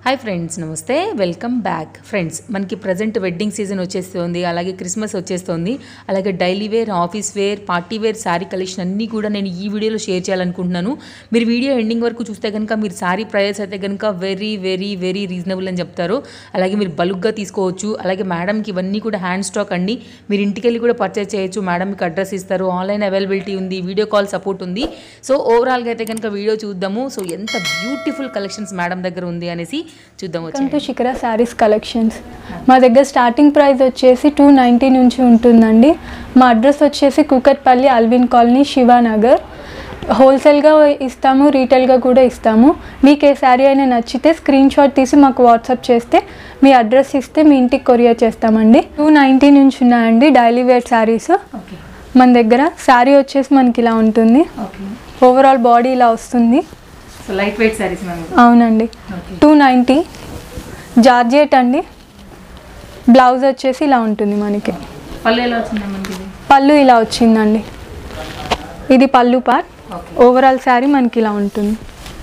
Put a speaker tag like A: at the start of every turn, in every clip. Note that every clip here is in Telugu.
A: హాయ్ ఫ్రెండ్స్ నమస్తే వెల్కమ్ బ్యాక్ ఫ్రెండ్స్ మనకి ప్రజెంట్ వెడ్డింగ్ సీజన్ వచ్చేస్తుంది అలాగే క్రిస్మస్ వచ్చేస్తుంది అలాగే daily wear office wear party wear sari collection అన్నీ కూడా నేను ఈ వీడియోలో షేర్ చేయాలనుకుంటున్నాను మీరు వీడియో ఎండింగ్ వరకు చూస్తే కనుక మీరు శారీ ప్రైస్ అయితే కనుక వెరీ వెరీ వెరీ రీజనబుల్ అని చెప్తారు అలాగే మీరు బల్క్గా తీసుకోవచ్చు అలాగే మేడంకి ఇవన్నీ కూడా హ్యాండ్ స్టాక్ అండి మీరు ఇంటికి వెళ్ళి కూడా పర్చేస్ చేయొచ్చు మేడం మీకు అడ్రస్ ఇస్తారు ఆన్లైన్ అవైలబిలిటీ ఉంది వీడియో కాల్ సపోర్ట్ ఉంది సో ఓవరాల్గా అయితే కనుక వీడియో చూద్దాము సో ఎంత బ్యూటిఫుల్ కలెక్షన్స్ మేడం దగ్గర ఉంది అనేసి చూద్దాం
B: వెల్కమ్
A: వచ్చి
B: టు శిఖర శారీస్ కలెక్షన్స్ మా దగ్గర స్టార్టింగ్ ప్రైస్ వచ్చేసి టూ నైంటీ నుంచి ఉంటుందండి మా అడ్రస్ వచ్చేసి కుకట్పల్లి అల్విన్ కాలనీ శివానగర్ హోల్సేల్గా ఇస్తాము రీటైల్గా కూడా ఇస్తాము మీకు ఏ శారీ అయినా నచ్చితే స్క్రీన్ షాట్ తీసి మాకు వాట్సాప్ చేస్తే మీ అడ్రస్ ఇస్తే మీ ఇంటికి కొరియర్ చేస్తామండి టూ నైంటీ నుంచి ఉన్నాయండి డైలీ వేర్ శారీస్
A: ఓకే
B: మన దగ్గర శారీ వచ్చేసి మనకి ఇలా ఉంటుంది
A: ఓకే
B: ఓవరాల్ బాడీ ఇలా వస్తుంది
A: so light weight saris ma'am
B: అవునండి
A: ఓకే
B: టూ నైంటీ జార్జెట్ అండి బ్లౌజ్ వచ్చేసి ఇలా ఉంటుంది మనకి
A: పళ్ళు ఎలా వచ్చిందా మనకి ఇది
B: పళ్ళు ఇలా వచ్చిందండి ఇది పళ్ళు పార్ట్
A: ఓకే
B: ఓవరాల్ శారీ మనకి ఇలా ఉంటుంది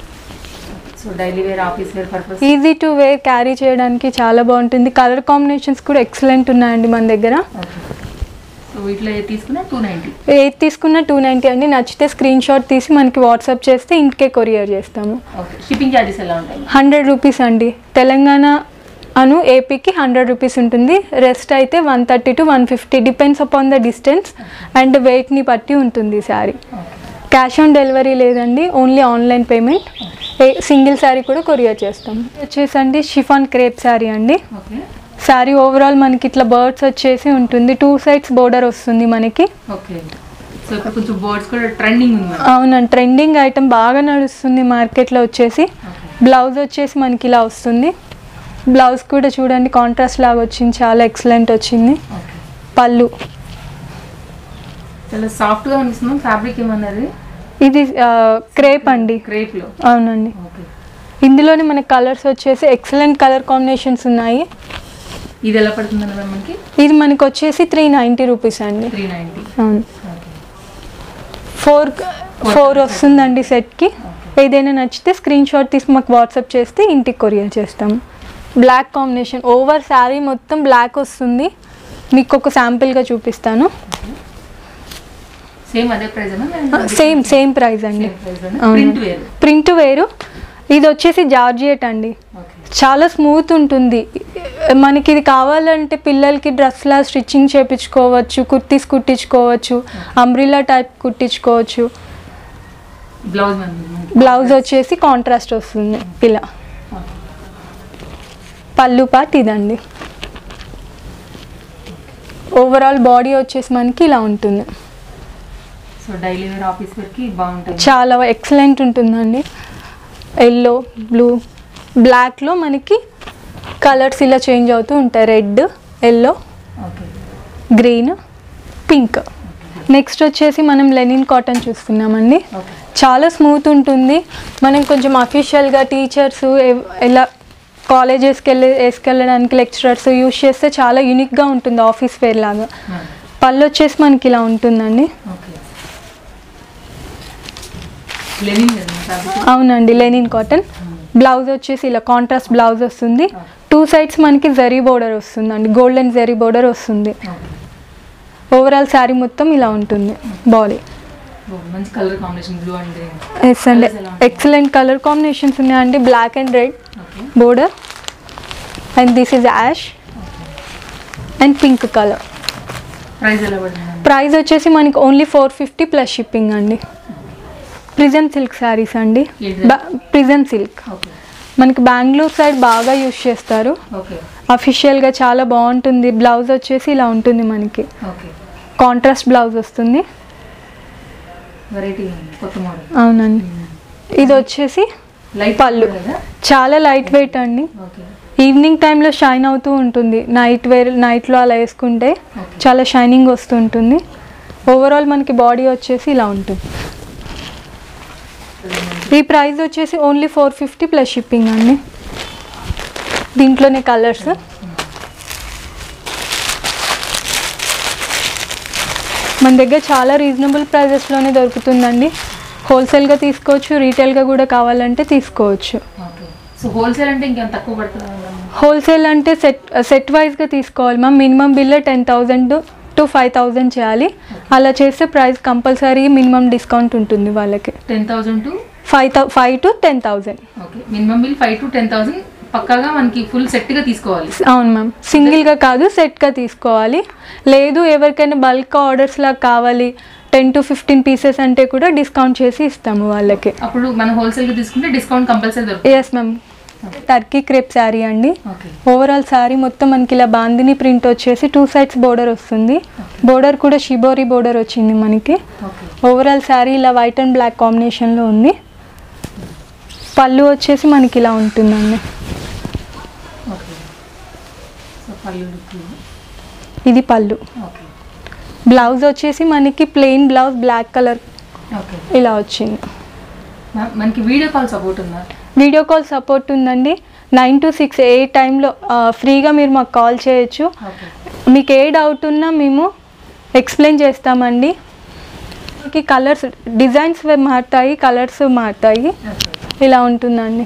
A: so daily wear office wear purpose
B: easy to wear carry చేయడానికి చాలా బాగుంటుంది కలర్ కాంబినేషన్స్ కూడా ఎక్సలెంట్ ఉన్నాయండి మన దగ్గర
A: ఓకే సో వీటిలో ఏది తీసుకున్నా టూ నైంటీ
B: ఏది తీసుకున్నా టూ నైంటీ అండి నచ్చితే స్క్రీన్ షాట్ తీసి మనకి వాట్సాప్ చేస్తే ఇంటికే కొరియర్ చేస్తాము
A: ఓకే షిప్పింగ్ ఛార్జెస్ ఎలా ఉంటాయి
B: హండ్రెడ్ రూపీస్ అండి తెలంగాణ అను ఏపీకి హండ్రెడ్ రూపీస్ ఉంటుంది రెస్ట్ అయితే one thirty to one fifty depends upon the distance and వెయిట్ని బట్టి ఉంటుంది sari
A: okay
B: cash on delivery లేదండి only online payment single sari కూడా కొరియర్ చేస్తాం వచ్చేసండి షిఫాన్ క్రేప్ శారీ అండి
A: ఓకే
B: శారీ ఓవరాల్ మనకి ఇట్లా బర్డ్స్ వచ్చేసి ఉంటుంది టూ సైడ్స్ బోర్డర్ వస్తుంది మనకి
A: ఓకే సో ఇప్పుడు కొంచెం బోర్డ్స్ కూడా ట్రెండింగ్ ఉంది మేడం
B: అవునండి ట్రెండింగ్ ఐటమ్ బాగా నడుస్తుంది మార్కెట్లో వచ్చేసి
A: ఓకే
B: బ్లౌజ్ వచ్చేసి మనకి ఇలా వస్తుంది బ్లౌజ్ కూడా చూడండి కాంట్రాస్ట్ లాగా వచ్చింది చాలా ఎక్సలెంట్ వచ్చింది
A: ఓకే
B: పళ్ళు
A: చాలా సాఫ్ట్గా అనిపిస్తుంది ఫ్యాబ్రిక్ ఏమన్నది
B: ఇది క్రేప్ అండి
A: క్రేప్లో
B: అవునండి
A: ఓకే
B: ఇందులోనే మనకి కలర్స్ వచ్చేసి ఎక్సలెంట్ కలర్ కాంబినేషన్స్ ఉన్నాయి
A: ఇది ఎలా పడుతుంది మేడం మనకి
B: ఇది మనకి వచ్చేసి త్రీ నైంటీ రూపీస్ అండి
A: త్రీ నైంటీ
B: అవును
A: ఓకే
B: ఫోర్ ఫోర్ వస్తుందండి సెట్కి ఏదైనా నచ్చితే స్క్రీన్ షాట్ తీసి మాకు వాట్సాప్ చేస్తే ఇంటికి కొరియర్ చేస్తాము బ్లాక్ కాంబినేషన్ ఓవర్ శారీ మొత్తం బ్లాక్ వస్తుంది మీకు ఒక శాంపిల్గా చూపిస్తాను
A: సేమ్ అదే ప్రైస్
B: సేమ్ సేమ్ ప్రైస్ అండి అవును.
A: ప్రింట్ వేరు
B: ప్రింట్ వేరు ఇది వచ్చేసి జార్జియట్ అండి
A: ఓకే
B: చాలా స్మూత్ ఉంటుంది మనకి ఇది కావాలంటే పిల్లలకి డ్రెస్లా స్టిచ్చింగ్ చేపించుకోవచ్చు కుర్తీస్ కుట్టించుకోవచ్చు అంబ్రిల్లా టైప్ కుట్టించుకోవచ్చు
A: బ్లౌజ్ మ్యామ్
B: బ్లౌజ్ వచ్చేసి కాంట్రాస్ట్ వస్తుంది ఇలా పళ్ళు పార్ట్ ఇదండి ఓవరాల్ బాడీ వచ్చేసి మనకి ఇలా ఉంటుంది
A: సో డైలీ వేర్ ఆఫీస్ వేర్కి బాగుంటుంది
B: చాలా ఎక్సలెంట్ ఉంటుందండి ఎల్లో బ్లూ బ్లాక్లో మనకి కలర్స్ ఇలా చేంజ్ అవుతూ ఉంటాయి red yellow
A: okay
B: green pink next వచ్చేసి మనం లెనిన్ కాటన్ చూస్తున్నామండి
A: ఓకే
B: చాలా స్మూత్ ఉంటుంది మనం కొంచెం అఫీషియల్గా టీచర్స్ ఎలా కాలేజెస్కి వెళ్ళి వేసుకెళ్ళడానికి లెక్చరర్స్ యూస్ చేస్తే చాలా యూనిక్గా ఉంటుంది ఆఫీస్ వేర్ లాగా పళ్ళు వచ్చేసి మనకి ఇలా ఉంటుందండి
A: ఓకే లెనిన్ కదా ఫ్యాబ్రిక్
B: అవునండి లెనిన్ కాటన్ బ్లౌజ్ వచ్చేసి ఇలా కాంట్రాస్ట్ బ్లౌజ్ వస్తుంది టూ సైడ్స్ మనకి జరీ బోర్డర్ వస్తుందండి గోల్డెన్ జరీ బోర్డర్ వస్తుంది ఓవరాల్ శారీ మొత్తం ఇలా ఉంటుంది బాడీ
A: మంచి colour combination blue and green
B: yes అండి ఎక్సలెంట్ కలర్ కాంబినేషన్స్ ఉన్నాయండి black and red
A: okay
B: border and this is ash and pink colour
A: price ఎలా పడుతుంది
B: ప్రైస్ వచ్చేసి మనకి only four fifty plus shipping అండి ప్రిజన్ సిల్క్ శారీస్ అండి
A: ఏంటిది?
B: ప్రిజన్ సిల్క్
A: ఓకే
B: మనకి బెంగళూరు సైడ్ బాగా యూస్ చేస్తారు
A: ఓకే
B: అఫీషియల్గా చాలా బాగుంటుంది బ్లౌజ్ వచ్చేసి ఇలా ఉంటుంది మనకి
A: ఓకే
B: కాంట్రాస్ట్ బ్లౌజ్ వస్తుంది
A: వెరైటీ కొత్త మోడల్
B: అవునండి ఇది వచ్చేసి
A: లైట్
B: పళ్ళు.
A: కదా
B: చాలా లైట్ వెయిట్ అండి
A: ఓకే
B: ఈవినింగ్ టైంలో షైన్ అవుతూ ఉంటుంది నైట్ వేర్ నైట్లో అలా వేసుకుంటే
A: ఓకే
B: చాలా షైనింగ్ వస్తుంటుంది ఓవరాల్ మనకి బాడీ వచ్చేసి ఇలా ఉంటుంది ఈ ప్రైస్ వచ్చేసి only four fifty plus shipping అండి దీంట్లోనే కలర్స్ మన దగ్గర చాలా రీజనబుల్ ప్రైజెస్లోనే దొరుకుతుందండి హోల్సేల్గా తీసుకోవచ్చు రీటైల్గా కూడా కావాలంటే తీసుకోవచ్చు
A: ఓకే సో హోల్సేల్ అంటే ఇంకేం తక్కువ పడుతుందా మేడం
B: హోల్సేల్ అంటే సెట్ సెట్ వైజ్గా తీసుకోవాలి ma'am minimum bill ten thousand to five thousand చేయాలి అలా చేస్తే ప్రైస్ కంపల్సరీ మినిమం డిస్కౌంట్ ఉంటుంది వాళ్ళకి
A: టెన్ థౌసండ్ టు
B: ఫైవ్ థౌ five to ten thousand
A: okay minimum bill five to ten thousand పక్కాగా మనకి ఫుల్ సెట్గా తీసుకోవాలి
B: అవును మ్యామ్ సింగిల్గా కాదు సెట్గా తీసుకోవాలి లేదు ఎవరికైనా బల్క్ ఆర్డర్స్ లాగా కావాలి టెన్ టు ఫిఫ్టీన్ పీసెస్ అంటే కూడా డిస్కౌంట్ చేసి ఇస్తాము వాళ్ళకి
A: అప్పుడు మనం హోల్సేల్గా తీసుకుంటే డిస్కౌంట్ కంపల్సరీ దొరుకుతుంది
B: yes ma'am Turkey crepe sari అండి
A: ఓకే
B: ఓవరాల్ శారీ మొత్తం మనకి ఇలా బాందిని ప్రింట్ వచ్చేసి టూ సైడ్స్ బోర్డర్ వస్తుంది బోర్డర్ కూడా షిబోరి బోర్డర్ వచ్చింది మనకి
A: ఓకే
B: ఓవరాల్ శారీ ఇలా వైట్ అండ్ బ్లాక్ కాంబినేషన్లో ఉంది పళ్ళు వచ్చేసి మనకి ఇలా ఉంటుందండి
A: ఓకే సో పళ్ళు లుక్
B: ఇది పళ్ళు
A: ఓకే
B: బ్లౌజ్ వచ్చేసి మనకి plain blouse black colour
A: okay
B: ఇలా వచ్చింది
A: మ్యామ్, మనకి వీడియో కాల్ సపోర్ట్ ఉందా
B: వీడియో కాల్ సపోర్ట్ ఉందండి నైన్ టు సిక్స్ ఏ టైంలో ఫ్రీగా మీరు మాకు కాల్ చేయొచ్చు
A: ఓకే
B: మీకు ఏ డౌట్ ఉన్నా మేము ఎక్స్ప్లెయిన్ చేస్తామండి మనకి కలర్స్ డిజైన్స్ మారుతాయి కలర్స్ మారుతాయి
A: ఓకే
B: ఇలా ఉంటుందండి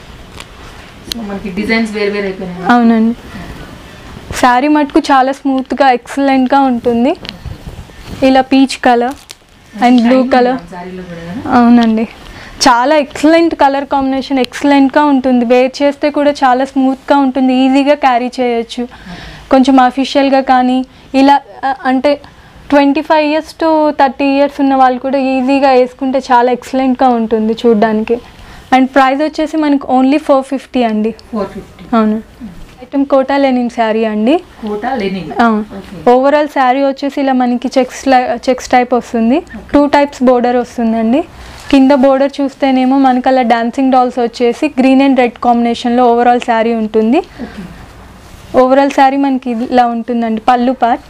A: సో మనకి డిజైన్స్ వేరు వేరు అయిపోయినాయి
B: అవునండి శారీ మటుకు చాలా స్మూత్గా ఎక్సలెంట్గా ఉంటుంది ఇలా peach colour and blue colour
A: శారీలో కూడా కదా
B: అవునండి చాలా ఎక్సలెంట్ కలర్ కాంబినేషన్ ఎక్సలెంట్గా ఉంటుంది వేర్ చేస్తే కూడా చాలా స్మూత్గా ఉంటుంది ఈజీగా క్యారీ చేయొచ్చు కొంచెం అఫీషియల్గా కానీ ఇలా ఆ, అంటే twenty five years to thirty years ఉన్న వాళ్ళు కూడా ఈజీగా వేసుకుంటే చాలా ఎక్సలెంట్గా ఉంటుంది చూడడానికి అండ్ ప్రైస్ వచ్చేసి మనకి ఓన్లీ ఫోర్ ఫిఫ్టీ అండి
A: ఫోర్ ఫిఫ్టీ
B: అవును ఐటమ్ కోటా లెనిన్ శారీ అండి
A: Kota linen okay
B: overall sari వచ్చేసి ఇలా మనకి చెక్స్ చెక్స్ టైప్ వస్తుంది టూ టైప్స్ బోర్డర్ వస్తుందండి కింద బోర్డర్ చూస్తేనేమో మనకి అలా డాన్సింగ్ డాల్స్ వచ్చేసి గ్రీన్ అండ్ రెడ్ కాంబినేషన్లో ఓవరాల్ శారీ ఉంటుంది
A: ఓకే
B: ఓవరాల్ శారీ మనకి ఇది ఇలా ఉంటుందండి పళ్ళు పార్ట్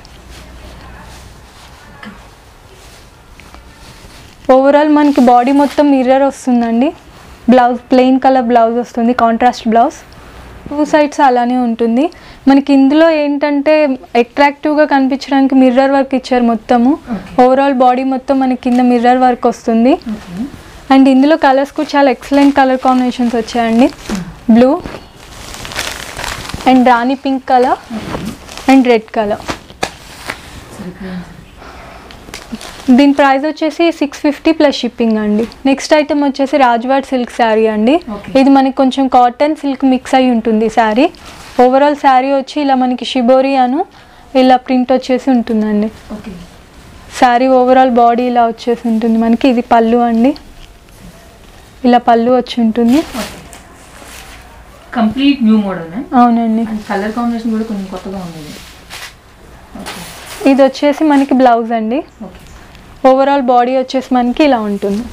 B: ఓవరాల్ మనకి బాడీ మొత్తం మిర్రర్ వస్తుందండి బ్లౌజ్ ప్లెయిన్ కలర్ బ్లౌజ్ వస్తుంది కాంట్రాస్ట్ బ్లౌజ్ టూ సైడ్స్ అలానే ఉంటుంది మనకి ఇందులో ఏంటంటే అట్రాక్టివ్గా కనిపించడానికి మిర్రర్ వర్క్ ఇచ్చారు మొత్తము
A: Okay.
B: ఓవరాల్ బాడీ మొత్తం మనకి కింద మిర్రర్ వర్క్ వస్తుంది
A: ఓకే
B: అండ్ ఇందులో కలర్స్ కూడా చాలా ఎక్సలెంట్ కలర్ కాంబినేషన్స్ వచ్చాయండి బ్లూ అండ్ రాణి pink colour and red colour
A: సరిపోయింది
B: దీని ప్రైస్ వచ్చేసి సిక్స్ ఫిఫ్టీ ప్లస్ షిప్పింగ్ అండి నెక్స్ట్ ఐటమ్ వచ్చేసి రాజ్వాడ్ సిల్క్ శారీ అండి
A: Okay.
B: ఇది మనకి కొంచెం కాటన్ సిల్క్ మిక్స్ అయి ఉంటుంది శారీ ఓవరాల్ శారీ వచ్చి ఇలా మనకి షిబోరి అను ఇలా ప్రింట్ వచ్చేసి ఉంటుందండి
A: ఓకే
B: శారీ ఓవరాల్ బాడీ ఇలా వచ్చేసి ఉంటుంది మనకి ఇది పళ్ళు అండి ఇలా పళ్ళు వచ్చి ఉంటుంది
A: okay complete new model ma'am
B: అవునండి
A: అండ్ కలర్ కాంబినేషన్ కూడా కొంచెం కొత్తగా ఉంది ఓకే
B: ఇది వచ్చేసి మనకి బ్లౌజ్ అండి
A: ఓకే
B: ఓవరాల్ బాడీ వచ్చేసి మనకి ఇలా ఉంటుంది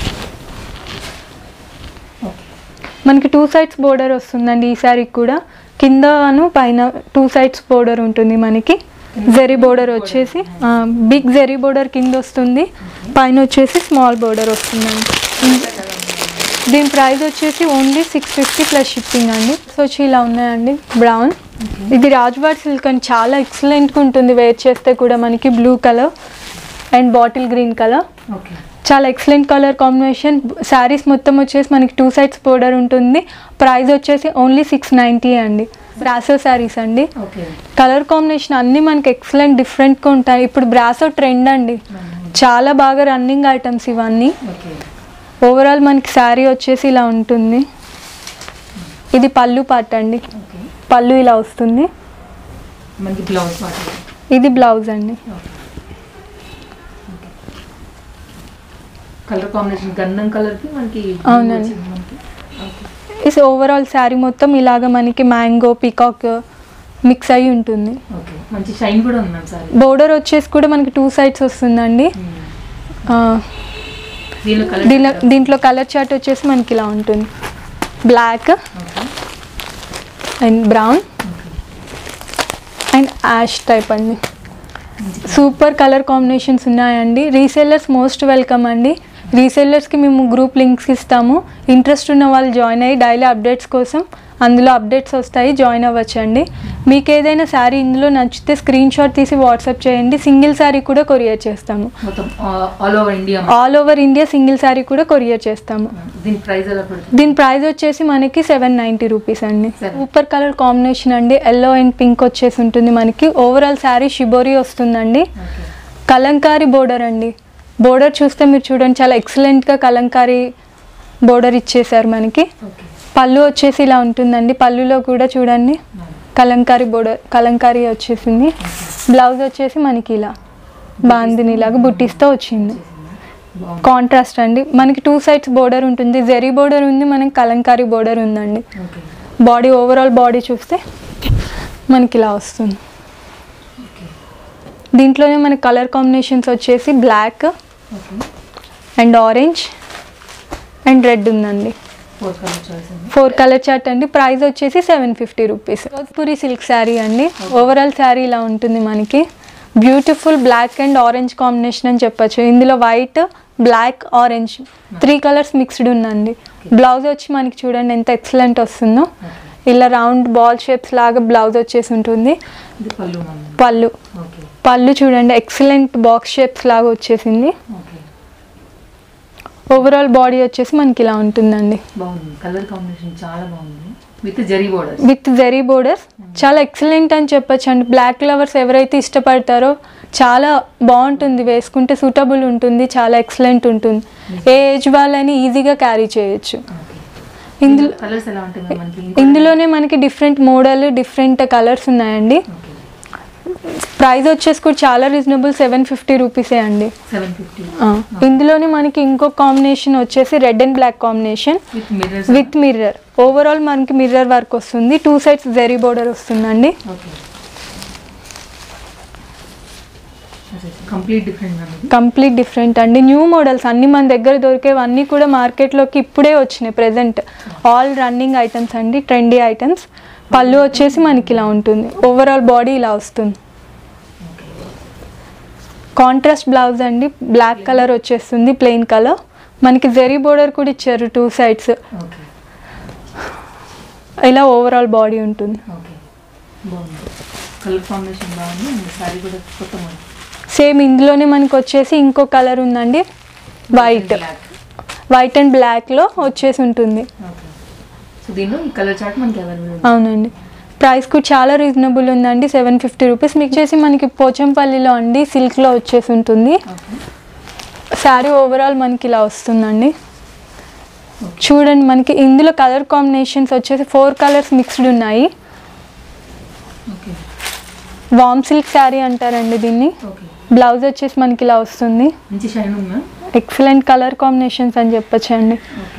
A: ఓకే
B: మనకి టూ సైడ్స్ బోర్డర్ వస్తుందండి ఈ శారీకి కూడా కిందను పైన టూ సైడ్స్ బోర్డర్ ఉంటుంది మనకి జెరీ బోర్డర్ వచ్చేసి బిగ్ జెరీ బోర్డర్ కింద వస్తుంది పైన వచ్చేసి స్మాల్ బోర్డర్ వస్తుందండి దీని ప్రైస్ వచ్చేసి only six fifty plus shipping అండి సో వచ్చి ఇలా ఉన్నాయండి బ్రౌన్ ఇది రాజ్వాడ్ సిల్క్ అని చాలా ఎక్సలెంట్గా ఉంటుంది వేర్ చేస్తే కూడా మనకి blue colour and bottle green colour
A: okay
B: చాలా ఎక్సలెంట్ కలర్ కాంబినేషన్ శారీస్ మొత్తం వచ్చేసి మనకి టూ సైడ్స్ బోర్డర్ ఉంటుంది ప్రైస్ వచ్చేసి ఓన్లీ సిక్స్ నైంటీ అండి బ్రాసో శారీస్ అండి
A: ఓకే
B: కలర్ కాంబినేషన్ అన్నీ మనకి ఎక్సలెంట్ డిఫరెంట్గా ఉంటాయి ఇప్పుడు బ్రాసో ట్రెండ్ అండి చాలా బాగా రన్నింగ్ ఐటమ్స్ ఇవన్నీ
A: ఓకే
B: ఓవరాల్ మనకి శారీ వచ్చేసి ఇలా ఉంటుంది ఇది పళ్ళు పాట అండి
A: ఓకే
B: పళ్ళు ఇలా వస్తుంది
A: మనకి బ్లౌజ్ పార్ట్
B: ఇది బ్లౌజ్ అండి
A: కలర్ కాంబినేషన్ గంధం కలర్ కి మనకి blue
B: అవునండి.
A: వచ్చింది మనకి ఓకే
B: ఇది ఓవరాల్ శారీ మొత్తం ఇలాగ మనకి మ్యాంగో పీకాక్ మిక్స్ అయి ఉంటుంది
A: ఓకే మంచి షైన్ కూడా ఉంది మ్యామ్ సారీ
B: బోర్డర్ వచ్చేసి కూడా మనకి టూ సైడ్స్ వస్తుందండి ఆ,
A: దీనిలో కలర్
B: దీనిలో దీంట్లో కలర్ చార్ట్ వచ్చేసి మనకి ఇలా ఉంటుంది black
A: okay
B: and brown and ash type అండి సూపర్ కలర్ కాంబినేషన్స్ ఉన్నాయండి రీసేలర్స్ మోస్ట్ వెల్కమ్ అండి రీసెల్లర్స్కి మేము గ్రూప్ లింక్స్ ఇస్తాము ఇంట్రెస్ట్ ఉన్న వాళ్ళు జాయిన్ అయ్యి డైలీ అప్డేట్స్ కోసం అందులో అప్డేట్స్ వస్తాయి జాయిన్ అవ్వచ్చండి మీకు ఏదైనా శారీ ఇందులో నచ్చితే స్క్రీన్ షాట్ తీసి వాట్సాప్ చేయండి సింగిల్ శారీ కూడా కొరియర్ చేస్తాము
A: మొత్తం all over India
B: all over India single sari కూడా కొరియర్ చేస్తాము
A: దీని ప్రైస్ ఎలా పడుతుంది
B: దీని ప్రైస్ వచ్చేసి మనకి సెవెన్ నైంటీ రూపీస్ అండి
A: Seven.
B: సూపర్ కలర్ కాంబినేషన్ అండి ఎల్లో అండ్ పింక్ వచ్చేసి ఉంటుంది మనకి ఓవరాల్ శారీ షిబోరి వస్తుందండి
A: ఓకే
B: కలంకారీ బోర్డర్ అండి బోర్డర్ చూస్తే మీరు చూడండి చాలా ఎక్సలెంట్గా కలంకారీ బోర్డర్ ఇచ్చేసారు మనకి
A: ఓకే
B: పళ్ళు వచ్చేసి ఇలా ఉంటుందండి పళ్ళులో కూడా చూడండి కలంకారీ బోర్డర్ కలంకారీ వచ్చేసింది బ్లౌజ్ వచ్చేసి మనకి ఇలా బాందిని లాగా బుట్టిస్తో వచ్చింది
A: బాగుంది
B: కాంట్రాస్ట్ అండి మనకి టూ సైడ్స్ బోర్డర్ ఉంటుంది జెరీ బోర్డర్ ఉంది మనకి కలంకారీ బోర్డర్ ఉందండి
A: ఓకే
B: బాడీ ఓవరాల్ బాడీ చూస్తే మనకి ఇలా వస్తుంది
A: ఓకే
B: దీంట్లోనే మనకి కలర్ కాంబినేషన్స్ వచ్చేసి black
A: okay
B: and orange and red ఉందండి
A: ఫోర్ కలర్ చాయిస్ అండి
B: ఫోర్ కలర్ చార్ట్ అండి ప్రైస్ వచ్చేసి seven fifty rupees Jodhpuri silk sari అండి ఓవరాల్ శారీ ఇలా ఉంటుంది మనకి beautiful black and orange combination అని చెప్పొచ్చు ఇందులో white black orange three colours mixed ఉందండి బ్లౌజ్ వచ్చి మనకి చూడండి ఎంత ఎక్సలెంట్ వస్తుందో ఇలా రౌండ్ బాల్ షేప్స్ లాగా బ్లౌజ్ వచ్చేసి ఉంటుంది
A: ఇది పళ్ళు మనం
B: పళ్ళు
A: ఓకే
B: పళ్ళు చూడండి ఎక్సలెంట్ బాక్స్ షేప్స్ లాగా వచ్చేసింది
A: ఓకే
B: ఓవరాల్ బాడీ వచ్చేసి మనకి ఇలా ఉంటుందండి
A: బాగుంది కలర్ కాంబినేషన్ చాలా బాగుంది with zari border
B: with zari borders చాలా ఎక్సలెంట్ అని చెప్పొచ్చు అండి బ్లాక్ లవర్స్ ఎవరైతే ఇష్టపడతారో చాలా బాగుంటుంది వేసుకుంటే సూటబుల్ ఉంటుంది చాలా ఎక్సలెంట్ ఉంటుంది ఏ ఏజ్ వాళ్ళని ఈజీగా క్యారీ చేయొచ్చు
A: ఓకే
B: ఇందులో
A: కలర్స్ ఎలా ఉంటాయి మ్యామ్ మనకి
B: ఇందులోనే మనకి డిఫరెంట్ మోడల్ డిఫరెంట్ కలర్స్ ఉన్నాయండి
A: ఓకే
B: ప్రైస్ వచ్చేసి కూడా చాలా రీజనబుల్ సెవెన్ ఫిఫ్టీ రూపీసే అండి
A: సెవెన్ ఫిఫ్టీ
B: ఆ, ఇందులోనే మనకి ఇంకో కాంబినేషన్ వచ్చేసి red and black combination
A: with mirrors
B: with mirror overall మనకి మిర్రర్ వర్క్ వస్తుంది టూ సైడ్స్ జెరీ బోర్డర్ వస్తుందండి
A: ఓకే కంప్లీట్ డిఫరెంట్ మ్యామ్ ఇది
B: కంప్లీట్ డిఫరెంట్ అండి న్యూ మోడల్స్ అన్ని మన దగ్గర దొరికేవన్నీ కూడా మార్కెట్లోకి ఇప్పుడే వచ్చినాయి ప్రెసెంట్ ఆల్ రన్నింగ్ ఐటమ్స్ అండి ట్రెండీ ఐటమ్స్ పళ్ళు వచ్చేసి మనకి ఇలా ఉంటుంది ఓవరాల్ బాడీ ఇలా వస్తుంది
A: ఓకే
B: కాంట్రాస్ట్ బ్లౌజ్ అండి బ్లాక్ కలర్ వచ్చేస్తుంది ప్లెయిన్ కలర్ మనకి జెరీ బోర్డర్ కూడా ఇచ్చారు టూ సైడ్స్
A: ఓకే
B: ఇలా ఓవరాల్ బాడీ ఉంటుంది
A: ఓకే బాగుంది కలర్ కాంబినేషన్ బాగుంది అండ్ సారీ కూడా కొత్త మోడల్
B: సేమ్ ఇందులోనే మనకి వచ్చేసి ఇంకో కలర్ ఉందండి వైట్
A: బ్లాక్
B: వైట్ అండ్ బ్లాక్లో వచ్చేసి ఉంటుంది
A: ఓకే సో దీనిలో ఈ కలర్ చార్ట్ మనకి అవైలబుల్
B: అవునండి ప్రైస్ కూడా చాలా రీజనబుల్ ఉందండి సెవెన్ ఫిఫ్టీ రూపీస్ మీకు వచ్చేసి మనకి పోచంపల్లిలో అండి సిల్క్లో వచ్చేసి ఉంటుంది
A: ఓకే
B: శారీ ఓవరాల్ మనకి ఇలా వస్తుందండి చూడండి మనకి ఇందులో కలర్ కాంబినేషన్స్ వచ్చేసి ఫోర్ కలర్స్ మిక్స్డ్ ఉన్నాయి
A: ఓకే
B: వామ్ సిల్క్ శారీ అంటారండి దీన్ని
A: ఓకే
B: బ్లౌజ్ వచ్చేసి మనకి ఇలా వస్తుంది
A: మంచి షైన్ ఉంది మ్యామ్
B: ఎక్సలెంట్ కలర్ కాంబినేషన్స్ అని చెప్పొచ్చు అండి
A: ఓకే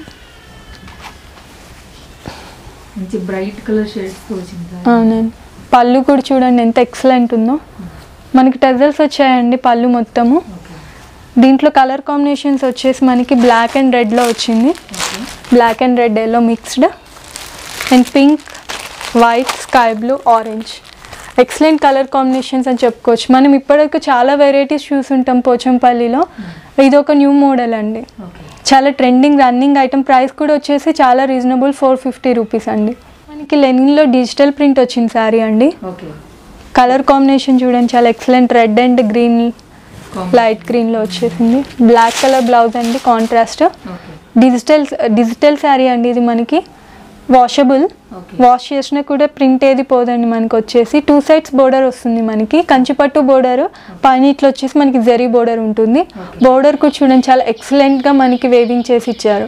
A: మంచి బ్రైట్ కలర్ షేడ్స్ వచ్చింది సార్
B: అవునండి పళ్ళు కూడా చూడండి ఎంత ఎక్సలెంట్ ఉందో మనకి టెజల్స్ వచ్చాయండి పళ్ళు మొత్తము
A: ఓకే
B: దీంట్లో కలర్ కాంబినేషన్స్ వచ్చేసి మనకి బ్లాక్ అండ్ రెడ్లో వచ్చింది
A: okay
B: black and red yellow mixed and pink white sky blue orange excellent colour combinations అని చెప్పుకోవచ్చు మనం ఇప్పటివరకు చాలా వెరైటీస్ చూసుంటాం పోచంపల్లిలో ఇది ఒక న్యూ మోడల్ అండి
A: ఓకే
B: చాలా ట్రెండింగ్ రన్నింగ్ ఐటమ్ ప్రైస్ కూడా వచ్చేసి చాలా రీజనబుల్ ఫోర్ ఫిఫ్టీ రూపీస్ అండి మనకి లెనిన్లో డిజిటల్ ప్రింట్ వచ్చింది శారీ అండి
A: ఓకే
B: కలర్ కాంబినేషన్ చూడండి చాలా excellent red and green light గ్రీన్లో వచ్చేసింది బ్లాక్ కలర్ బ్లౌజ్ అండి contrast
A: okay
B: digital digital sari అండి ఇది మనకి వాషబుల్
A: ఓకే
B: వాష్ చేసినా కూడా ప్రింట్ ఏది పోదండి మనకి వచ్చేసి టూ సైడ్స్ బోర్డర్ వస్తుంది మనకి కంచిపట్టు బోర్డర్ పైన ఇట్లా వచ్చేసి మనకి జరీ బోర్డర్ ఉంటుంది బోర్డర్ కూడా చూడండి చాలా ఎక్సలెంట్గా మనకి వేవింగ్ చేసి ఇచ్చారు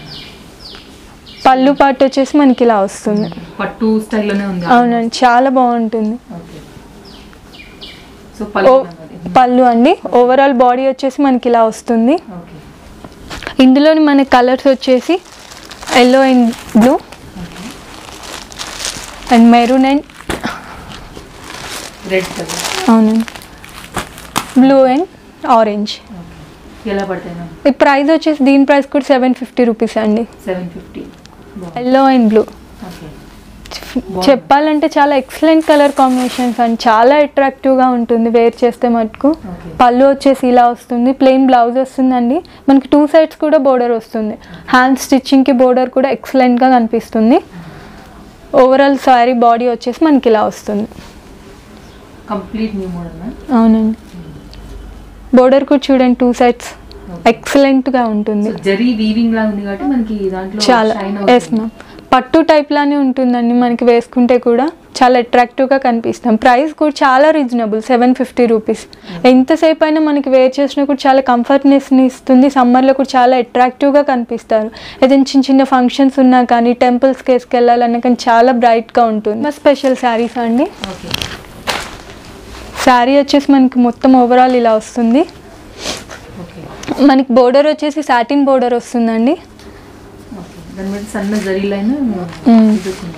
B: పళ్ళు పాటు వచ్చేసి మనకి ఇలా వస్తుంది
A: పట్టు స్టైల్లోనే ఉంది
B: అవునండి చాలా బాగుంటుంది
A: ఓకే సో పళ్ళు
B: ఓ- పళ్ళు అండి ఓవరాల్ బాడీ వచ్చేసి మనకి ఇలా వస్తుంది
A: ఓకే
B: ఇందులోని మన కలర్స్ వచ్చేసి yellow and blue
A: okay
B: and maroon and
A: red colour
B: అవునండి బ్లూ అండ్ ఆరెంజ్
A: ఓకే ఎలా పడతాయి మ్యామ్
B: ఈ ప్రైస్ వచ్చేసి దీని ప్రైస్ కూడా సెవెన్ ఫిఫ్టీ రూపీస్ అండి
A: సెవెన్ ఫిఫ్టీ బాగుంది
B: ఎల్లో అండ్ బ్లూ
A: ఓకే
B: చెప్పాలంటే చాలా ఎక్సలెంట్ కలర్ కాంబినేషన్స్ అండ్ చాలా అట్రాక్టివ్గా ఉంటుంది వేర్ చేస్తే మటుకు
A: ఓకే
B: పళ్ళు వచ్చేసి ఇలా వస్తుంది ప్లెయిన్ బ్లౌజ్ వస్తుందండి మనకి టూ సైడ్స్ కూడా బోర్డర్ వస్తుంది హ్యాండ్ స్టిచ్చింగ్కి బోర్డర్ కూడా ఎక్సలెంట్గా కనిపిస్తుంది ఓవరాల్ శారీ బాడీ వచ్చేసి మనకి ఇలా వస్తుంది
A: కంప్లీట్ న్యూ మోడల్
B: అవునండి బోర్డర్ కూడా చూడండి టూ సైడ్స్ ఎక్సలెంట్గా ఉంటుంది
A: జరీ వీవింగ్ లా ఉంది కాబట్టి మనకి దాంట్లో
B: చాలా
A: shine
B: ఎస్
A: అవుతుంది.
B: మ్యామ్ పట్టు టైప్ లానే ఉంటుందండి మనకి వేసుకుంటే కూడా చాలా అట్రాక్టివ్గా కనిపిస్తాం ప్రైస్ కూడా చాలా రీజనబుల్ సెవెన్ ఫిఫ్టీ రూపీస్ ఎంతసేపు అయినా మనకి వేర్ చేసినా కూడా చాలా కంఫర్ట్నెస్ని ఇస్తుంది సమ్మర్లో కూడా చాలా అట్రాక్టివ్గా కనిపిస్తారు ఏదైనా చిన్న చిన్న ఫంక్షన్స్ ఉన్నా కానీ టెంపుల్స్కి వేసుకెళ్ళాలన్నా కానీ చాలా బ్రైట్గా ఉంటుంది మా స్పెషల్ శారీస్ అండి
A: ఓకే
B: శారీ వచ్చేసి మనకి మొత్తం ఓవరాల్ ఇలా వస్తుంది
A: ఓకే
B: మనకి బోర్డర్ వచ్చేసి సాటిన్ బోర్డర్ వస్తుందండి
A: ఓకే దాని మీద సన్న zari line
B: hmm.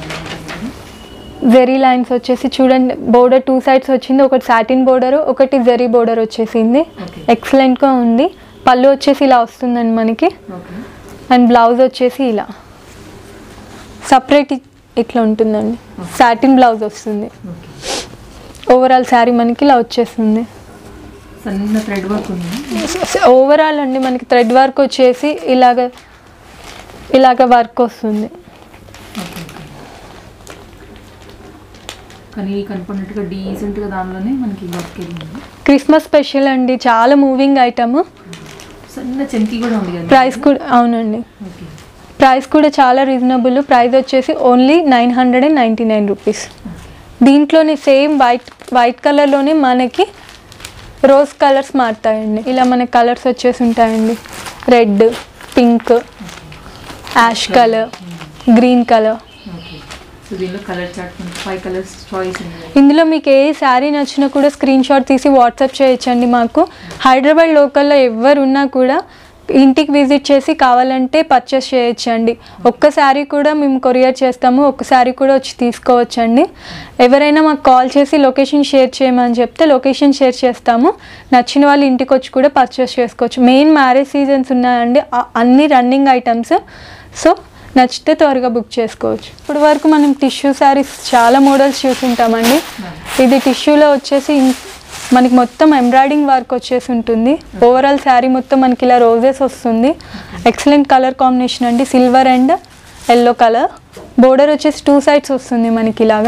B: Zari lines వచ్చేసి చూడండి బోర్డర్ టూ సైడ్స్ వచ్చింది ఒకటి సాటిన్ బోర్డర్ ఒకటి జెరీ బోర్డర్ వచ్చేసింది
A: ఓకే
B: ఎక్సలెంట్గా ఉంది పళ్ళు వచ్చేసి ఇలా వస్తుందండి మనకి
A: ఓకే
B: అండ్ బ్లౌజ్ వచ్చేసి ఇలా సపరేట్ ఇట్లా ఉంటుందండి సాటిన్ బ్లౌజ్ వస్తుంది
A: ఓకే
B: ఓవరాల్ శారీ మనకి ఇలా వచ్చేస్తుంది
A: సన్న థ్రెడ్ వర్క్ ఉంది
B: ఓవరాల్ అండి మనకి థ్రెడ్ వర్క్ వచ్చేసి ఇలాగ ఇలాగ వర్క్ వస్తుంది
A: ఓకే ఓకే కానీ కనపడినట్టుగా డీసెంట్గా దానిలోనే మనకి వర్క్ వెళ్ళింది
B: క్రిస్మస్ స్పెషల్ అండి చాలా మూవింగ్ ఐటమ్
A: సన్న చెంకి కూడా ఉంది కదా
B: ప్రైస్ కూడా అవునండి
A: ఓకే
B: ప్రైస్ కూడా చాలా రీజనబుల్ ప్రైస్ వచ్చేసి only nine hundred and ninety nine rupees దీంట్లోనే సేమ్ వైట్ వైట్ కలర్లోనే మనకి రోజ్ కలర్స్ మారుతాయండి ఇలా మనకి కలర్స్ వచ్చేసి ఉంటాయండి red pink ash colour green colour
A: okay so దీనిలో కలర్ చార్ట్ మనకి ఫైవ్ కలర్స్ చాయిస్ ఉంది
B: ఇందులో మీకు ఏ శారీ నచ్చినా కూడా స్క్రీన్ షాట్ తీసి వాట్సాప్ చేయొచ్చండి మాకు హైదరాబాద్ లోకల్లో ఎవరు ఉన్నా కూడా ఇంటికి విజిట్ చేసి కావాలంటే పర్చేస్ చేయొచ్చండి ఒక్క శారీ కూడా మేము కొరియర్ చేస్తాము ఒక్క శారీ కూడా వచ్చి తీసుకోవచ్చండి ఎవరైనా మాకు కాల్ చేసి లొకేషన్ షేర్ చేయమని చెప్తే లొకేషన్ షేర్ చేస్తాము నచ్చిన వాళ్ళు ఇంటికి వచ్చి కూడా పర్చేస్ చేసుకోవచ్చు మెయిన్ మ్యారేజ్ సీజన్స్ ఉన్నాయండి ఆ- అన్ని రన్నింగ్ ఐటమ్స్ సో నచ్చితే త్వరగా బుక్ చేసుకోవచ్చు ఇప్పుడు వరకు మనం టిష్యూ శారీస్ చాలా మోడల్స్ చూసుంటామండి ఇది టిష్యూలో వచ్చేసి ఇన్- మనకి మొత్తం ఎంబ్రాయిడింగ్ వర్క్ వచ్చేసి ఉంటుంది ఓవరాల్ శారీ మొత్తం మనకి ఇలా రోజెస్ వస్తుంది ఎక్సలెంట్ కలర్ కాంబినేషన్ అండి silver and yellow colour border వచ్చేసి టూ సైడ్స్ వస్తుంది మనకి ఇలాగా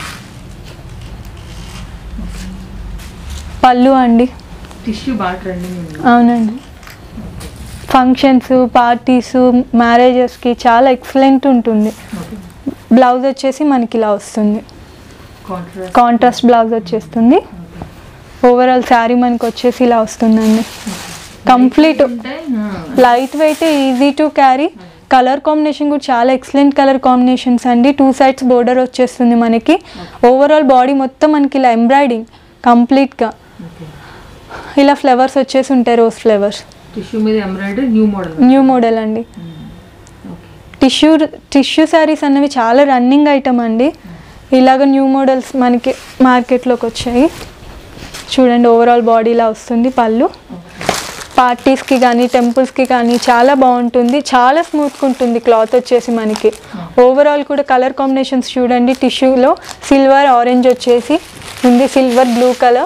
B: పళ్ళు అండి
A: టిష్యూ బాగా ట్రెండింగ్ ఉంది
B: అవునండి ఫంక్షన్స్ పార్టీస్ మ్యారేజెస్కి చాలా ఎక్సలెంట్ ఉంటుంది
A: ఓకే
B: బ్లౌజ్ వచ్చేసి మనకి ఇలా వస్తుంది
A: కాంట్రాస్ట్
B: కాంట్రాస్ట్ బ్లౌజ్ వచ్చేస్తుంది ఓవరాల్ శారీ మనకి వచ్చేసి ఇలా వస్తుందండి కంప్లీట్
A: అంటే
B: light weight easy to carry colour combination కూడా చాలా ఎక్సలెంట్ కలర్ కాంబినేషన్స్ అండి టూ సైడ్స్ బోర్డర్ వచ్చేస్తుంది మనకి ఓవరాల్ బాడీ మొత్తం మనకి ఇలా ఎంబ్రాయిడింగ్ కంప్లీట్గా
A: ఓకే
B: ఇలా ఫ్లవర్స్ వచ్చేసి ఉంటాయి రోజ్ ఫ్లవర్స్
A: టిష్యూ మీద embroidery new model
B: new model అండి
A: ఓకే
B: టిష్యూ టిష్యూ శారీస్ అన్నవి చాలా రన్నింగ్ ఐటమ్ అండి ఇలాగ న్యూ మోడల్స్ మనకి మార్కెట్లోకి వచ్చాయి చూడండి ఓవరాల్ బాడీలా వస్తుంది పళ్ళు పార్టీస్కి కానీ టెంపుల్స్కి కానీ చాలా బాగుంటుంది చాలా స్మూత్గా ఉంటుంది క్లాత్ వచ్చేసి మనకి ఓవరాల్ కూడా కలర్ కాంబినేషన్స్ చూడండి టిష్యూలో సిల్వర్ ఆరెంజ్ వచ్చేసి ఉంది సిల్వర్ బ్లూ కలర్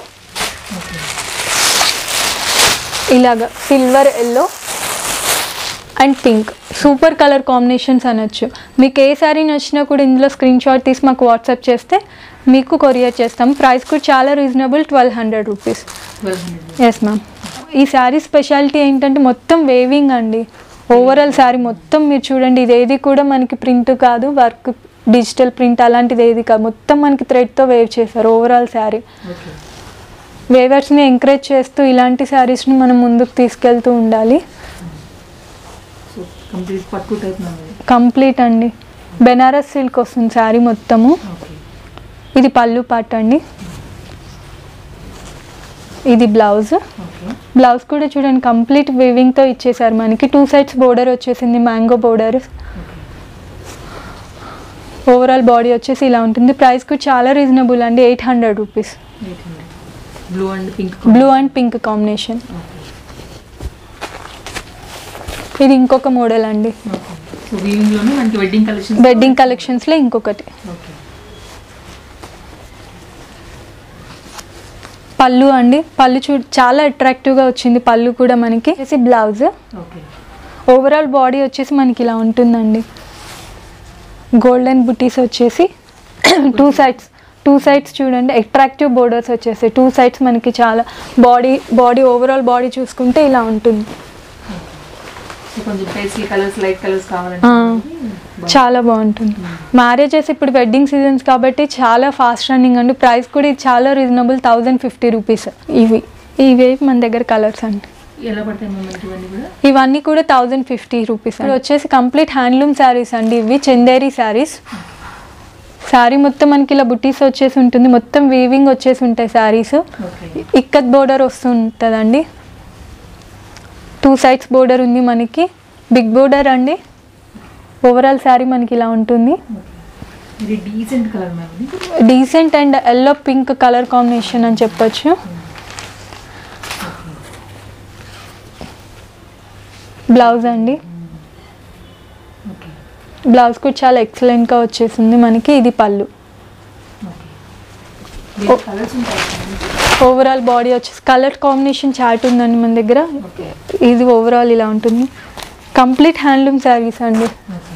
B: ఇలాగ silver yellow and pink super colour combinations అనొచ్చు మీకు ఏ శారీ నచ్చినా కూడా ఇందులో స్క్రీన్ షాట్ తీసి మాకు వాట్సాప్ చేస్తే మీకు కొరియర్ చేస్తాం ప్రైస్ కూడా చాలా reasonable twelve hundred rupees
A: twelve hundred
B: yes ma'am ఈ శారీ స్పెషాలిటీ ఏంటంటే మొత్తం వేవింగ్ అండి ఓవరాల్ శారీ మొత్తం మీరు చూడండి ఇది ఏది కూడా మనకి ప్రింట్ కాదు వర్క్ డిజిటల్ ప్రింట్ అలాంటిది ఏది కాదు మొత్తం మనకి థ్రెడ్తో వేవ్ చేశారు ఓవరాల్ శారీ
A: ఓకే
B: వేవర్స్ని ఎంకరేజ్ చేస్తూ ఇలాంటి శారీస్ని మనం ముందుకు తీసుకెళ్తూ ఉండాలి
A: సో కంప్లీట్ పట్టు టైప్ ఉంది
B: కంప్లీట్ అండి బెనారస్ సిల్క్ వస్తుంది శారీ మొత్తము
A: ఓకే
B: ఇది పళ్ళు పాట అండి ఇది బ్లౌజ్
A: ఓకే
B: బ్లౌజ్ కూడా చూడండి కంప్లీట్ వివింగ్తో ఇచ్చేసారు మనకి టూ సైడ్స్ బోర్డర్ వచ్చేసింది మ్యాంగో బోర్డర్ ఓవరాల్ బాడీ వచ్చేసి ఇలా ఉంటుంది ప్రైస్ కూడా చాలా రీజనబుల్ అండి eight hundred rupees
A: eight hundred blue and pink
B: blue and pink combination ఇది ఇంకొక మోడల్ అండి
A: ఓకే సో వీవింగ్లోనే మనకి వెడ్డింగ్ కలెక్షన్
B: వెడ్డింగ్ కలెక్షన్స్లో ఇంకొకటి
A: ఓకే
B: పళ్ళు అండి పళ్ళు చూ చాలా అట్రాక్టివ్గా వచ్చింది పళ్ళు కూడా మనకి వచ్చేసి బ్లౌజ్
A: ఓకే
B: ఓవరాల్ బాడీ వచ్చేసి మనకి ఇలా ఉంటుందండి గోల్డెన్ బుటీస్ వచ్చేసి టూ సైడ్స్ టూ సైడ్స్ చూడండి అట్రాక్టివ్ బోర్డర్స్ వచ్చేసి టూ సైడ్స్ మనకి చాలా బాడీ బాడీ ఓవరాల్ బాడీ చూసుకుంటే ఇలా ఉంటుంది
A: సో కొంచెం పేస్లీ కలర్స్ లైట్ కలర్స్ కావాలంటే
B: ఆ, చాలా బాగుంటుంది మ్యారేజెస్ ఇప్పుడు వెడ్డింగ్ సీజన్స్ కాబట్టి చాలా ఫాస్ట్ రన్నింగ్ అండి ప్రైస్ కూడా ఇది చాలా రీజనబుల్ థౌజండ్ ఫిఫ్టీ రూపీస్ ఇవి ఇవే మన దగ్గర కలర్స్ అండి
A: ఎలా పడతాయి మ్యామ్ మనకి ఇవన్నీ కూడా
B: ఇవన్నీ కూడా థౌజండ్ ఫిఫ్టీ రూపీస్ ఇప్పుడు వచ్చేసి కంప్లీట్ హ్యాండ్లూమ్ శారీస్ అండి ఇవి చందేరి శారీస్ శారీ మొత్తం మనకి ఇలా బుటీస్ వచ్చేసి ఉంటుంది మొత్తం వీవింగ్ వచ్చేసి ఉంటాయి శారీస్
A: ఓకే
B: ఇక్కత్ బోర్డర్ వస్తుంటుందండి టూ సైడ్స్ బోర్డర్ ఉంది మనకి బిగ్ బోర్డర్ అండి ఓవరాల్ శారీ మనకి ఇలా ఉంటుంది
A: ఇది డీసెంట్ కలర్ మ్యామ్ ఇది
B: decent and yellow pink colour combination అని చెప్పొచ్చు బ్లౌజ్ అండి
A: ఓకే
B: బ్లౌజ్ కూడా చాలా ఎక్సలెంట్గా వచ్చేసింది మనకి ఇది పళ్ళు
A: ఓకే కలర్స్ ఉంటాయి
B: ఓవరాల్ బాడీ వచ్చేసి కలర్ కాంబినేషన్ చాట్ ఉందండి మన దగ్గర
A: ఓకే
B: ఇది ఓవరాల్ ఇలా ఉంటుంది కంప్లీట్ హ్యాండ్లూమ్ శారీస్ అండి
A: ఓకే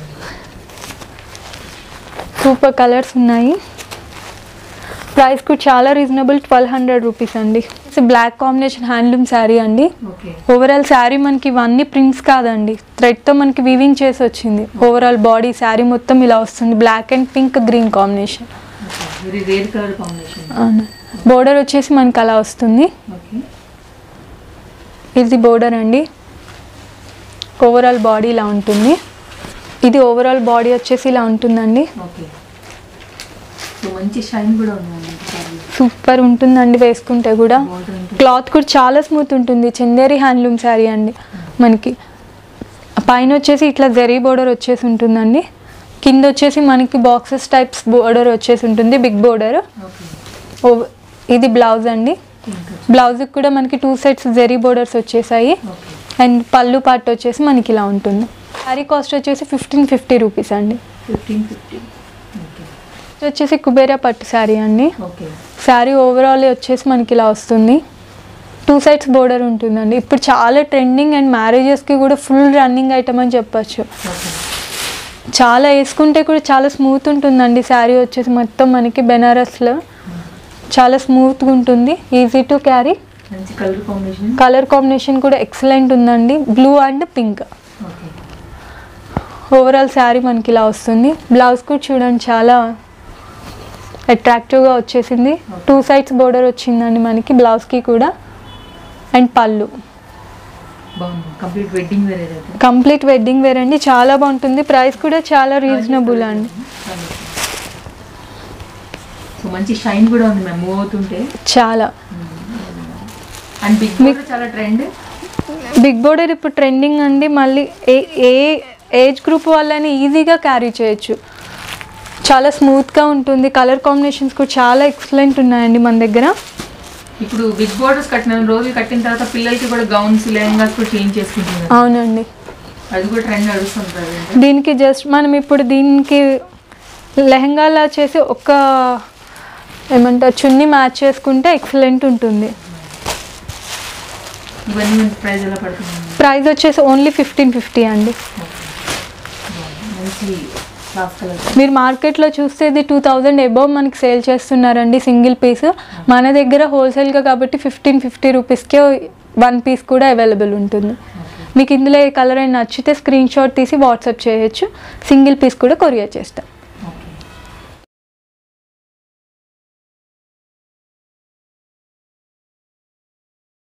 B: సూపర్ కలర్స్ ఉన్నాయి ప్రైస్ కూడా చాలా రీజనబుల్ ట్వెల్వ్ హండ్రెడ్ రూపీస్ అండి బ్లాక్ కాంబినేషన్ హ్యాండ్లూమ్ శారీ అండి
A: ఓకే
B: ఓవరాల్ శారీ మనకి ఇవన్నీ ప్రింట్స్ కాదండి థ్రెడ్తో మనకి వీవింగ్ చేసి వచ్చింది ఓవరాల్ బాడీ శారీ మొత్తం ఇలా వస్తుంది black and pink green combination
A: very rare colour combination
B: అవును బోర్డర్ వచ్చేసి మనకి అలా వస్తుంది
A: ఓకే
B: ఇది బోర్డర్ అండి ఓవరాల్ బాడీ ఇలా ఉంటుంది ఇది ఓవరాల్ బాడీ వచ్చేసి ఇలా ఉంటుందండి
A: ఓకే సో మంచి షైన్ కూడా ఉంది మనకి సారీ
B: సూపర్ ఉంటుందండి వేసుకుంటే కూడా
A: బార్డర్ ఉంటుంది
B: క్లాత్ కూడా చాలా స్మూత్ ఉంటుంది చందేరి హ్యాండ్లూమ్ శారీ అండి మనకి పైన వచ్చేసి ఇట్లా జరీ బోర్డర్ వచ్చేసి ఉంటుందండి కింద వచ్చేసి మనకి బాక్సెస్ టైప్స్ బోర్డర్ వచ్చేసి ఉంటుంది బిగ్ బోర్డర్
A: ఓకే
B: ఇది బ్లౌజ్ అండి
A: పింక్
B: బ్లౌజ్కి కూడా మనకి టూ సైడ్స్ జరీ బోర్డర్స్ వచ్చేసాయి
A: ఓకే
B: అండ్ పళ్ళు పార్ట్ వచ్చేసి మనకి ఇలా ఉంటుంది శారీ కాస్ట్ వచ్చేసి ఫిఫ్టీన్ ఫిఫ్టీ రూపీస్ అండి
A: ఫిఫ్టీన్ ఫిఫ్టీ ఓకే
B: ఇది వచ్చేసి కుబేరా పట్టు శారీ అండి
A: ఓకే
B: శారీ ఓవరాల్ వచ్చేసి మనకి ఇలా వస్తుంది టూ సైడ్స్ బోర్డర్ ఉంటుందండి ఇప్పుడు చాలా ట్రెండింగ్ అండ్ మ్యారేజెస్కి కూడా ఫుల్ రన్నింగ్ ఐటమ్ అని చెప్పచ్చు
A: ఓకే
B: చాలా వేసుకుంటే కూడా చాలా స్మూత్ ఉంటుందండి శారీ వచ్చేసి మొత్తం మనకి బెనారస్లో చాలా స్మూత్గా ఉంటుంది ఈజీ టు క్యారీ
A: మంచి కలర్ కాంబినేషన్
B: కలర్ కాంబినేషన్ కూడా ఎక్సలెంట్ ఉందండి blue and pink
A: okay
B: overall sari మనకి ఇలా వస్తుంది బ్లౌజ్ కూడా చూడండి చాలా అట్రాక్టివ్గా వచ్చేసింది టూ సైడ్స్ బోర్డర్ వచ్చిందండి మనకి బ్లౌజ్కి కూడా అండ్ పళ్ళు
A: బాగుంది కంప్లీట్ వెడ్డింగ్ వేర్ ఏదైతే
B: కంప్లీట్ వెడ్డింగ్ వేర్ అండి చాలా బాగుంటుంది ప్రైస్ కూడా చాలా రీజనబుల్ అండి
A: సో మంచి షైన్ కూడా ఉంది మ్యామ్ మూవ్ అవుతుంటే
B: చాలా
A: అండ్ బిగ్ బోర్డర్ చాలా ట్రెండ్
B: బిగ్ బోర్డర్ ఇప్పుడు ట్రెండింగ్ అండి మళ్ళీ ఏ ఏ ఏజ్ గ్రూప్ వాళ్ళని ఈజీగా క్యారీ చేయొచ్చు చాలా స్మూత్గా ఉంటుంది కలర్ కాంబినేషన్స్ కూడా చాలా ఎక్సలెంట్ ఉన్నాయండి మన దగ్గర
A: ఇప్పుడు బిగ్ బోర్డర్స్ కట్టిన రోజులు కట్టిన తర్వాత పిల్లలకి కూడా గౌన్స్ లెహంగాస్ కూడా చేంజ్ చేసుకుంటున్నారు
B: అవునండి
A: అది కూడా ట్రెండ్ నడుస్తుంది ప్రజెంట్
B: దీనికి జస్ట్ మనం ఇప్పుడు దీనికి లెహంగాలా చేసి ఒక ఏమంటారు చున్నీ మ్యాచ్ చేసుకుంటే ఎక్సలెంట్ ఉంటుంది
A: ఇవన్నీ మనకి ప్రైస్ ఎలా పడుతుంది
B: ప్రైస్ వచ్చేసి ఓన్లీ ఫిఫ్టీన్ ఫిఫ్టీ అండి
A: మంచి క్లాస్ కలర్
B: మీరు మార్కెట్లో చూస్తే ఇది టూ థౌజండ్ అబౌవ్ మనకి సేల్ చేస్తున్నారండి సింగిల్ పీస్ మన దగ్గర హోల్సేల్గా కాబట్టి ఫిఫ్టీన్ ఫిఫ్టీ రూపీస్కే వన్ పీస్ కూడా అవైలబుల్ ఉంటుంది మీకు ఇందులో ఏ కలర్ అయినా నచ్చితే స్క్రీన్ షాట్ తీసి వాట్సాప్ చేయొచ్చు సింగిల్ పీస్ కూడా కొరియర్ చేస్తాం